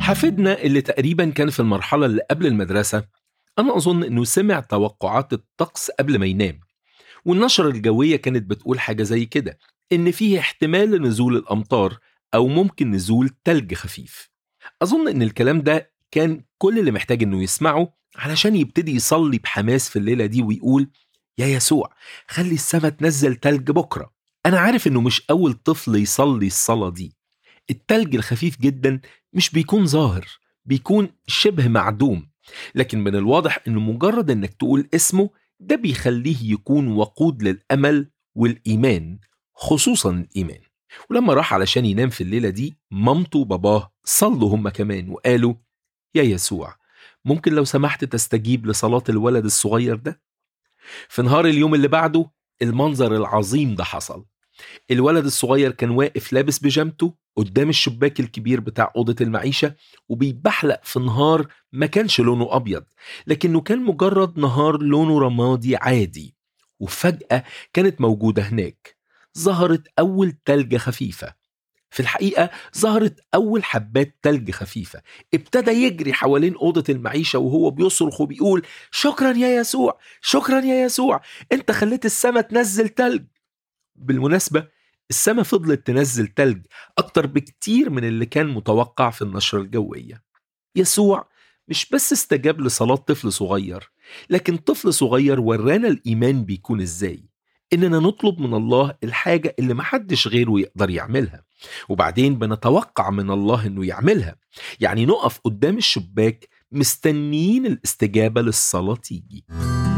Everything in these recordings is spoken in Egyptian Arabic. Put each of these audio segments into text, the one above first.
حفيدنا اللي تقريبا كان في المرحلة اللي قبل المدرسة أنا أظن إنه سمع توقعات الطقس قبل ما ينام والنشرة الجوية كانت بتقول حاجة زي كده إن فيه احتمال لنزول الأمطار أو ممكن نزول تلج خفيف أظن إن الكلام ده كان كل اللي محتاج إنه يسمعه علشان يبتدي يصلي بحماس في الليلة دي ويقول يا يسوع خلي السما تنزل تلج بكرة أنا عارف إنه مش أول طفل يصلي الصلاة دي التلج الخفيف جدا مش بيكون ظاهر بيكون شبه معدوم لكن من الواضح انه مجرد انك تقول اسمه ده بيخليه يكون وقود للامل والايمان خصوصا الايمان ولما راح علشان ينام في الليله دي مامته وباباه صلوا هما كمان وقالوا يا يسوع ممكن لو سمحت تستجيب لصلاه الولد الصغير ده في نهار اليوم اللي بعده المنظر العظيم ده حصل الولد الصغير كان واقف لابس بيجامته قدام الشباك الكبير بتاع أوضة المعيشة وبيبحلق في نهار ما كانش لونه أبيض لكنه كان مجرد نهار لونه رمادي عادي وفجأة كانت موجودة هناك ظهرت أول تلجة خفيفة في الحقيقة ظهرت أول حبات تلج خفيفة ابتدى يجري حوالين أوضة المعيشة وهو بيصرخ وبيقول شكرا يا يسوع شكرا يا يسوع انت خليت السما تنزل تلج بالمناسبة السما فضلت تنزل تلج أكتر بكتير من اللي كان متوقع في النشرة الجوية يسوع مش بس استجاب لصلاة طفل صغير لكن طفل صغير ورانا الإيمان بيكون إزاي إننا نطلب من الله الحاجة اللي محدش غيره يقدر يعملها وبعدين بنتوقع من الله إنه يعملها يعني نقف قدام الشباك مستنيين الاستجابة للصلاة تيجي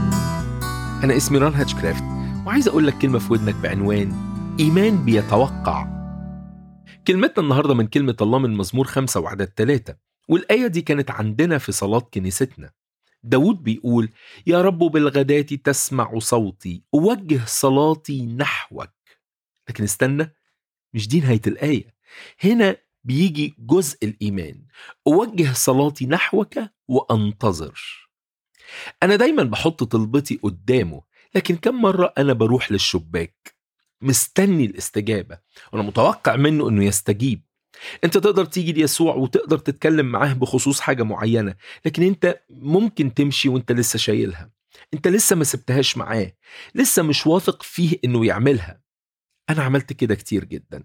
أنا اسمي ران هاتشكرافت وعايز أقول لك كلمة في ودنك بعنوان إيمان بيتوقع كلمتنا النهاردة من كلمة الله من مزمور خمسة وعدد ثلاثة والآية دي كانت عندنا في صلاة كنيستنا داود بيقول يا رب بالغداة تسمع صوتي أوجه صلاتي نحوك لكن استنى مش دي نهاية الآية هنا بيجي جزء الإيمان أوجه صلاتي نحوك وأنتظر أنا دايما بحط طلبتي قدامه لكن كم مرة أنا بروح للشباك مستني الاستجابة وأنا متوقع منه أنه يستجيب أنت تقدر تيجي ليسوع وتقدر تتكلم معاه بخصوص حاجة معينة لكن أنت ممكن تمشي وأنت لسه شايلها أنت لسه ما سبتهاش معاه لسه مش واثق فيه أنه يعملها أنا عملت كده كتير جدا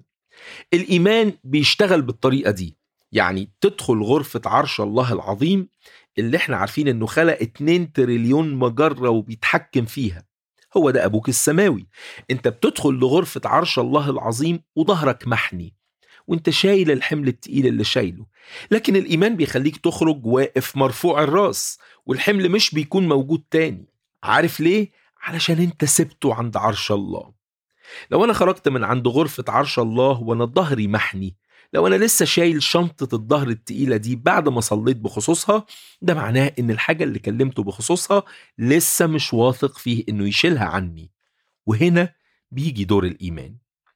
الإيمان بيشتغل بالطريقة دي يعني تدخل غرفة عرش الله العظيم اللي احنا عارفين انه خلق 2 تريليون مجرة وبيتحكم فيها هو ده أبوك السماوي أنت بتدخل لغرفة عرش الله العظيم وظهرك محني وانت شايل الحمل التقيل اللي شايله لكن الإيمان بيخليك تخرج واقف مرفوع الراس والحمل مش بيكون موجود تاني عارف ليه؟ علشان انت سبته عند عرش الله لو أنا خرجت من عند غرفة عرش الله وأنا ظهري محني لو أنا لسه شايل شنطة الظهر التقيلة دي بعد ما صليت بخصوصها ده معناه إن الحاجة اللي كلمته بخصوصها لسه مش واثق فيه إنه يشيلها عني وهنا بيجي دور الإيمان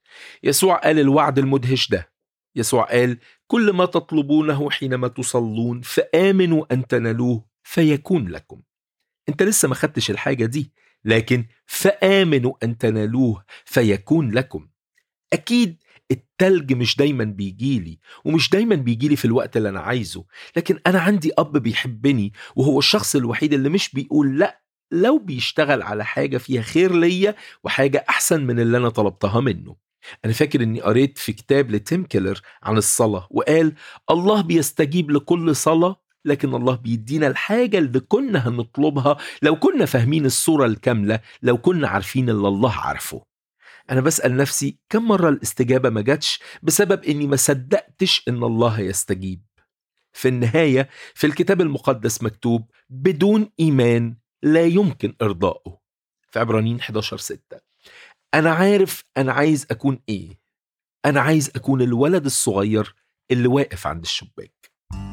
يسوع قال الوعد المدهش ده يسوع قال كل ما تطلبونه حينما تصلون فآمنوا أن تنالوه فيكون لكم انت لسه ما خدتش الحاجة دي لكن فآمنوا أن تنالوه فيكون لكم أكيد التلج مش دايما بيجيلي ومش دايما بيجيلي في الوقت اللي أنا عايزه لكن أنا عندي أب بيحبني وهو الشخص الوحيد اللي مش بيقول لأ لو بيشتغل على حاجة فيها خير ليا وحاجة أحسن من اللي أنا طلبتها منه أنا فاكر إني قريت في كتاب لتيم كيلر عن الصلاة وقال الله بيستجيب لكل صلاة لكن الله بيدينا الحاجة اللي كنا هنطلبها لو كنا فاهمين الصورة الكاملة لو كنا عارفين اللي الله عارفه أنا بسأل نفسي كم مرة الاستجابة ما جاتش بسبب إني ما صدقتش إن الله يستجيب في النهاية في الكتاب المقدس مكتوب بدون إيمان لا يمكن إرضائه في عبرانيين 11 6 أنا عارف أنا عايز أكون إيه أنا عايز أكون الولد الصغير اللي واقف عند الشباك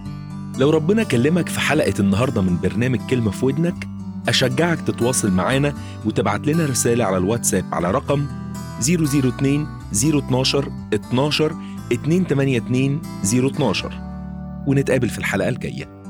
لو ربنا كلمك في حلقة النهاردة من برنامج كلمة في ودنك أشجعك تتواصل معانا وتبعت لنا رسالة على الواتساب على رقم 002 012 12 282 012 ونتقابل في الحلقة الجاية